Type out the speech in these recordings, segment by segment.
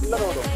சில்லரோடும்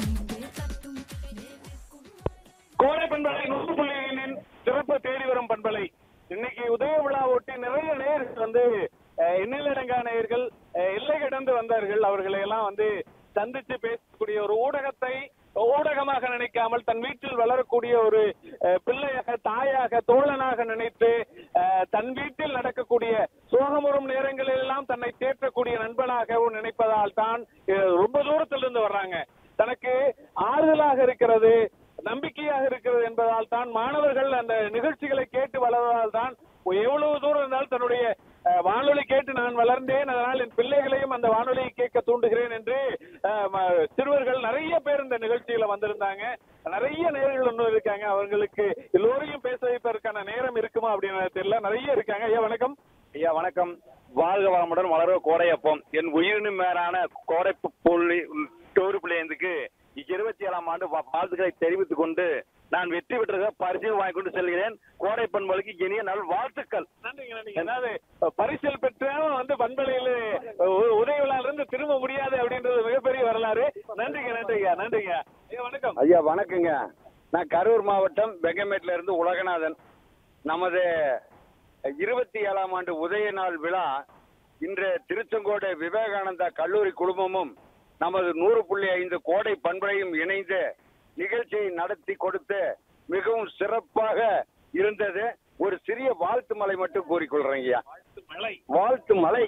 கோடை பண்பலை நூறு புள்ளிகளின் சிறப்பு தேடி வரும் பண்பலை இன்னைக்கு உதய விழா ஒட்டி நிறைய நேயர்கள் வந்து அஹ், எண்ணிலடங்கா நேயர்கள் அஹ், எல்லை கடந்து வந்தார்கள் அவர்களை எல்லாம் வந்து சந்திச்சு பேசக்கூடிய ஒரு ஊடகத்தை ஊடகமாக நினைக்காமல் தன் வீட்டில் வளரக்கூடிய ஒரு அஹ், பிள்ளையாக தாயாக தோழனாக நினைத்து அஹ், தன் வீட்டில் நடக்கக்கூடிய சோகமுறும் நேரங்களில் எல்லாம் தன்னை தேற்றக்கூடிய நண்பனாகவும் நினைப்பதால் தான் அஹ், ரொம்ப தூரத்திலிருந்து வர்றாங்க தனக்கு ஆறுதலாக இருக்கிறது நம்பிக்கையாக இருக்கிறது என்பதால் தான் மாணவர்கள் அந்த நிகழ்ச்சிகளை கேட்டு வளர்வதால் தான் எவ்வளவு தூரம் இருந்தாலும் தன்னுடைய அஹ், வானொலி கேட்டு நான் வளர்ந்தேன் அதனால் என் பிள்ளைகளையும் அந்த வானொலியை கேட்க தூண்டுகிறேன் என்று அஹ், ம- சிறுவர்கள் நிறைய பேர் இந்த நிகழ்ச்சியில வந்திருந்தாங்க நிறைய நேர்கள் ஒன்றும் இருக்காங்க அவர்களுக்கு எல்லோரையும் பேச வைப்பதற்கான நேரம் இருக்குமா அப்படின்னு தெரியல நிறைய இருக்காங்க ஐயா வணக்கம் ஐயா வணக்கம் வாழ்க வளமுடன் வளர கோடையப்பம் என் உயிரினும் மேலான கோடை புள்ளி டோரு பிள்ளையந்துக்கு இருபத்தி ஏழாம் ஆண்டு வா- வாழ்த்துக்களை தெரிவித்துக் கொண்டு நான் வெற்றி பெற்றதாக பரிசு வாங்கி கொண்டு செல்கிறேன் கோடை பண்பலுக்கு இனிய நல் வாழ்த்துக்கள் நன்றிங்க நன்றிங்க அதாவது பரிசல் பெற்றவன் வந்து பண்பலையில உதவியாளர் இருந்து திரும்ப முடியாது அப்படின்றது மிகப்பெரிய வரலாறு நன்றிங்க நன்றிங்க நன்றிங்க ஐயா வணக்கம் ஐயா வணக்கங்க நான் கரூர் மாவட்டம் வெங்கமேட்ல இருந்து உலகநாதன் நமது இருபத்தி ஏழாம் ஆண்டு உதய நாள் விழா இன்று திருச்செங்கோடு விவேகானந்தா கல்லூரி குழுமமும் நமது நூறு புள்ளி ஐந்து கோடை பண்பையும் இணைந்து நிகழ்ச்சியை நடத்தி கொடுத்து மிகவும் சிறப்பாக இருந்தது ஒரு சிறிய வாழ்த்து மலை மட்டும் கூறிக்கொள்றேன் ஐயா மழை வாழ்த்து மலை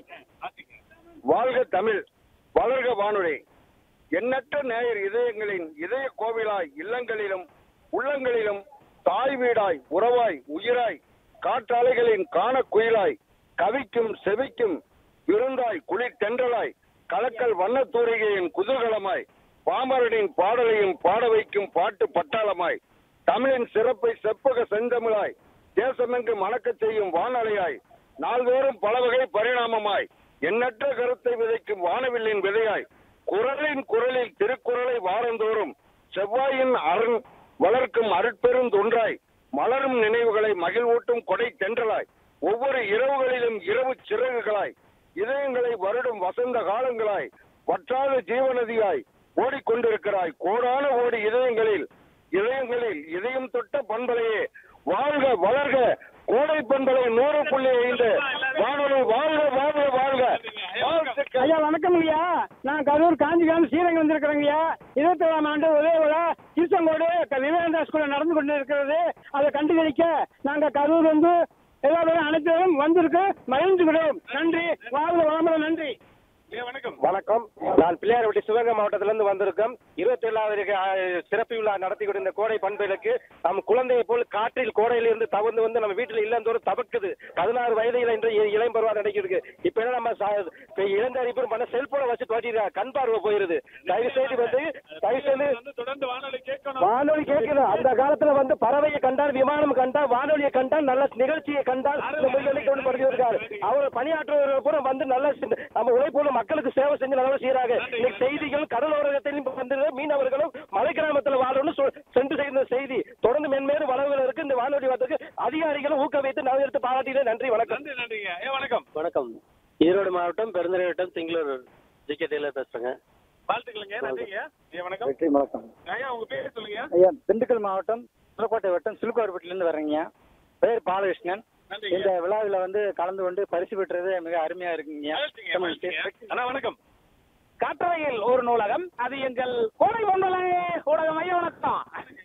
வாழ்க தமிழ் வளர்க வானொலி எண்ணற்ற நேயர் இதயங்களின் இதய கோவிலாய் இல்லங்களிலும் உள்ளங்களிலும் தாய் வீடாய் உறவாய் உயிராய் காற்றாலைகளின் காண குயிலாய் கவிக்கும் செவிக்கும் விருந்தாய் குளிர் தென்றலாய் கலக்கல் வண்ணத்தூரிகையின் குதூகலமாய் பாமரனின் பாடலையும் பாட வைக்கும் பாட்டு பட்டாளமாய் தமிழின் சிறப்பை செப்பக செந்தமிழாய் தேசமெங்கும் மணக்கச் செய்யும் வானலையாய் நாள்தோறும் பல வகை பரிணாமமாய் எண்ணற்ற கருத்தை விதைக்கும் வானவில்லின் விதையாய் குரலின் குரலில் திருக்குறளை வாரந்தோறும் செவ்வாயின் அருண் வளர்க்கும் அருட்பெரும் தொன்றாய் மலரும் நினைவுகளை மகிழ்வூட்டும் கொடை தென்றலாய் ஒவ்வொரு இரவுகளிலும் இரவு சிறகுகளாய் இதயங்களை வருடும் வசந்த காலங்களாய் வற்றாத ஜீவநதியாய் ஓடிக்கொண்டிருக்கிறாய் கோடான ஓடி இதயங்களில் இதயங்களில் இதயம் தொட்ட பண்பலையே வாழ்க வளர்க கோடை பண்பலை நூறு புள்ளி ஐந்து வானொலி வாழ்க வாழ்க வாழ்க வாழ்த்துக்கள். ஐயா வணக்கம் ஐயா நான் கரூர் காஞ்சிகாம் ஸ்ரீரங்கம் வந்திருக்கிறேங்க ஐயா இருபத்தி ஏழாம் ஆண்டு உதய விழா திருச்செங்கோடு க- விவேகானந்தா ஸ்கூல்ல நடந்து கொண்டு இருக்கிறது அதை கண்டுகளிக்க நாங்க கரூர் வந்து எல்லா பேரும் அனைத்தையும் வந்திருக்கு மகிழ்ந்துகிறோம் நன்றி வாழ்க வளமுடன் நன்றி ஐயா வணக்கம் வணக்கம் நான் பிள்ளையார்பட்டி சிவகங்கை மாவட்டத்திலிருந்து வந்திருக்கோம் இருபத்தி ஏழாவது சிறப்பு விழா நடத்தி கொண்டிருந்த கோடை பண்புகளுக்கு நம் குழந்தையை போல் காற்றில் கோடையில இருந்து தவந்து வந்து நம்ம வீட்டில் இல்லந்தோறும் தவக்குது பதினாறு வயதில் இன்று இ- இளம் பருவம் நடக்கிறது இப்ப என்ன நம்ம சா- இப்ப இழந்த அறிப்பு பண்ண செல்போனை வச்சு தோட்டிடுறா கண் பார்வை போயிருது தயவு செய்து வந்து தயவு செய்து வந்து தொடர்ந்து வானொலி கேட்கணும் வானொலி கேட்குது அந்த காலத்துல வந்து பறவையை கண்டால் விமானம் கண்டால் வானொலியை கண்டால் நல்ல நிகழ்ச்சியை கண்டால் இந்த மொழிகளை கொண்டு வருகிறார் அவர் பணியாற்றுவர்கள் கூட வந்து நல்ல சி- நம்ம உழைப்போடு மக்களுக்கு சேவை செஞ்சு நல்லா செய்யறாங்க இன்னைக்கு செய்திகள் கடலோரத்திலும் வந்து மீனவர்களும் மலை கிராமத்துல வாழணும்னு சொ- சென்று செய்த செய்தி தொடர்ந்து மென்மேலும் வளர்வதற்கு இந்த வானொலி வந்ததுக்கு அதிகாரிகளும் ஊக்கவித்து நான் எடுத்து பாராட்டினேன் நன்றி வணக்கம் நன்றி நன்றிங்க ஐயா வணக்கம் வணக்கம் ஈரோடு மாவட்டம் பெருந்துறை வட்டம் திங்களூர் ஜி கே டெய்லர் பேசுறேங்க வாழ்த்துக்களுங்க நன்றிங்க ஐயா வணக்கம் வெற்றி வணக்கம் ஐயா உங்க பேர் சொல்லுங்க ஐயா திண்டுக்கல் மாவட்டம் புதுக்கோட்டை வட்டம் சிலுக்கார்பட்டிலிருந்து வர்றேங்க பேர் பாலகிருஷ்ணன் நன்றிங்க இந்த விழாவில் வந்து கலந்து கொண்டு பரிசு பெற்றது மிக அருமையா இருக்குங்க மகிழ்ச்சிங்க, மகிழ்ச்சிங்க. அண்ணா வணக்கம் காற்றவையில் ஒரு நூலகம் அது எங்கள் கோடை பொங்கலாங்க ஊடகம் ஐயா வணக்கம்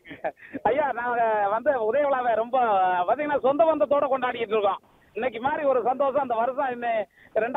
ஐயா நாங்க வந்து உதய விழாவை ரொம்ப பாத்தீங்கன்னா சொந்த பந்தத்தோட கொண்டாடிட்டு இருக்கோம் இன்னைக்கு மாதிரி ஒரு சந்தோஷம் அந்த வருஷம் இன்னும் ரெண்டாயிரம்